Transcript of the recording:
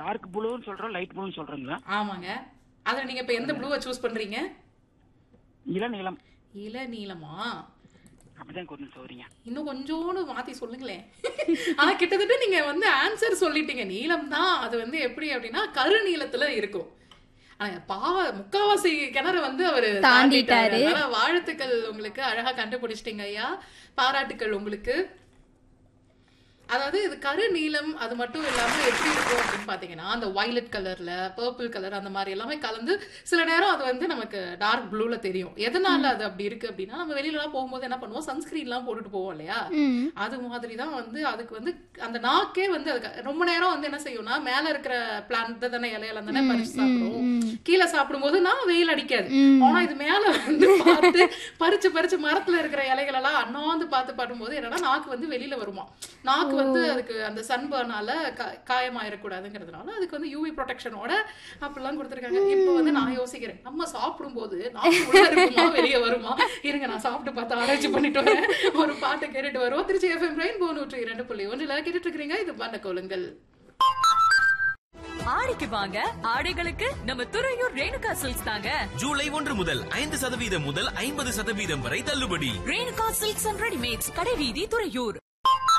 Dark ப்ளூன்னு சொல்றோம் light ப்ளூன்னு சொல்றோங்களா ஆமாங்க அதுல நீங்க இப்ப எந்த ப்ளூவை சூஸ் பண்றீங்க இளநீளம் இள நீளமா அப்படிதான் கொஞ்சம் சௌரிங்க இன்னும் கொஞ்சோண்டு மாத்தி சொல்லுங்களேன் ஆனா கிட்டத்தட்ட நீங்க வந்து ஆன்சர் சொல்லிட்டீங்க நீலம் தான் அது வந்து எப்படி அப்படின்னா கரு நீளத்துல இருக்கும் ஆனா பாவ முக்காவாசி கிணறு வந்து அவரு தாண்டிட்டாரு. அதனால வாழ்த்துக்கள் உங்களுக்கு அழகா கண்டுபிடிச்சிட்டீங்க ஐயா பாராட்டுக்கள் உங்களுக்கு அதாவது இது கரு நீலம் அது மட்டும் இல்லாம எப்படி இருக்கும் அப்படின்னு பாத்தீங்கன்னா அந்த வயலட் கலர்ல பர்பிள் கலர் அந்த மாதிரி எல்லாமே கலந்து சில நேரம் அது வந்து நமக்கு டார்க் ப்ளூல தெரியும் எதனால அது அப்படி இருக்கு அப்படின்னா நம்ம வெளியில எல்லாம் போகும்போது என்ன பண்ணுவோம் சன்ஸ்கிரீன் எல்லாம் போட்டுட்டு போவோம் இல்லையா ம் அது மாதிரி தான் வந்து அதுக்கு வந்து அந்த நாக்கே வந்து அதுக்கு ரொம்ப நேரம் வந்து என்ன செய்யும்னா மேல இருக்கிற பிளான்ட் தானே இலையில தானே பறிச்சு சாப்பிடுவோம் கீழே சாப்பிடும்போது நான் வெயில் அடிக்காது ம். ஆனா இது மேல வந்து பார்த்து பறிச்சு பறிச்சு மரத்துல இருக்கிற இலைகள் எல்லாம் அண்ணாந்து பார்த்து பாடும்போது என்னன்னா நாக்கு வந்து வெளியில வருமா நாக்கு வந்து அதுக்கு அந்த சன்பர்னால காயமாயிடக்கூடாதுங்கிறதுனால அதுக்கு வந்து யூவி ப்ரொடெக்ஷனோட அப்படிலாம் கொடுத்துருக்காங்க இப்போ வந்து நான் யோசிக்கிறேன் நம்ம சாப்பிடும்போது நாக்கு உள்ள இருக்குமா வெளியே வருமா இருங்க நான் சாப்பிட்டு பார்த்து ஆராய்ச்சி பண்ணிட்டு வரேன் ஒரு பாட்டை கேட்டுட்டு வருவோம் திருச்சி எஃப்எம் ரெயின்போ நூற்றி இரண்டு புள்ளி ஒன்றுல கேட்டுட்டு இருக்கிறீங்க இது பண்ண கோலுங்கள் ஆடிக்கு வாங்க ஆடைகளுக்கு நம்ம துறையூர் ரேணுகா சில்க்ஸ் தாங்க ஜூலை ஒன்று முதல் ஐந்து சதவீதம் முதல் ஐம்பது சதவீதம் வரை தள்ளுபடி ரேணுகா சில்க்ஸ் அண்ட் ரெடிமேட்ஸ் கடைவீதி துறையூர்